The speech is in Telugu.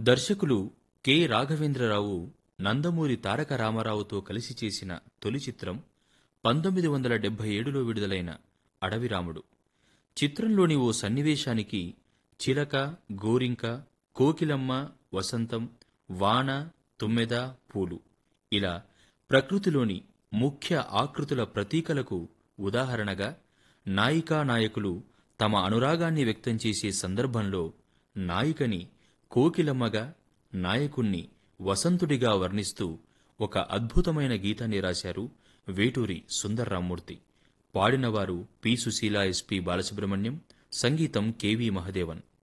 దర్శకులు కె రాఘవేంద్రరావు నందమూరి తారక రామారావుతో కలిసి చేసిన తొలి చిత్రం పంతొమ్మిది వందల డెబ్బై ఏడులో విడుదలైన అడవిరాముడు చిత్రంలోని ఓ సన్నివేశానికి చిలక గోరింక కోకిలమ్మ వసంతం వాన తుమ్మెద పూలు ఇలా ప్రకృతిలోని ముఖ్య ఆకృతుల ప్రతీకలకు ఉదాహరణగా నాయికా నాయకులు తమ అనురాగాన్ని వ్యక్తం చేసే సందర్భంలో నాయికని కోకిలమ్మగా నాయకుణ్ణి వసంతుడిగా వర్ణిస్తూ ఒక అద్భుతమైన గీతాన్ని రాశారు వేటూరి సుందర్రామ్మూర్తి పాడినవారు పి సుశీల ఎస్పి బాలసుబ్రహ్మణ్యం సంగీతం కెవి మహదేవన్